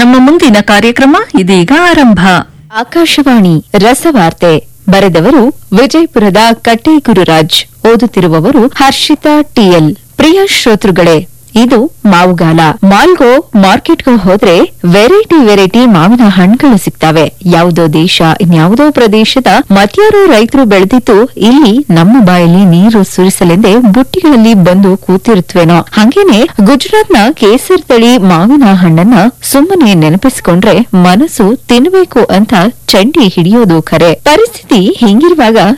ನಮ್ಮ ಮುಂದಿನ ಕಾರ್ಯಕ್ರಮ ಇದೀಗ ಆರಂಭ ಆಕಾಶವಾಣಿ ರಸವಾರ್ತೆ ಬರೆದವರು ವಿಜಯಪುರದ ಕಟ್ಟೆ ಗುರುರಾಜ್ ಓದುತ್ತಿರುವವರು ಹರ್ಷಿತಾ ಟಿಎಲ್ ಪ್ರಿಯ ಶ್ರೋತೃಗಳೇ ಇದು ಮಾವುಗಾಲ ಮಾಲ್ಗೋ ಮಾರ್ಕೆಟ್ಗೋ ಹೋದ್ರೆ ವೆರೈಟಿ ವೆರೈಟಿ ಮಾವಿನ ಹಣ್ಣುಗಳು ಸಿಗ್ತವೆ ಯಾವುದೋ ದೇಶ ಇನ್ಯಾವುದೋ ಪ್ರದೇಶದ ಮತ್ಯಾರೋ ರೈತರು ಬೆಳೆದಿದ್ದು ಇಲ್ಲಿ ನಮ್ಮ ಬಾಯಲ್ಲಿ ನೀರು ಸುರಿಸಲೆಂದೇ ಬುಟ್ಟಿಗಳಲ್ಲಿ ಬಂದು ಕೂತಿರುತ್ತವೇನೋ ಹಂಗೇನೆ ಗುಜರಾತ್ನ ಕೇಸರ್ ತಳಿ ಮಾವಿನ ಹಣ್ಣನ್ನ ಸುಮ್ಮನೆ ನೆನಪಿಸಿಕೊಂಡ್ರೆ ಮನಸ್ಸು ತಿನ್ನಬೇಕು ಅಂತ ಚಂಡಿ ಹಿಡಿಯೋದು ಖರೆ ಪರಿಸ್ಥಿತಿ ಹಿಂಗಿರುವಾಗ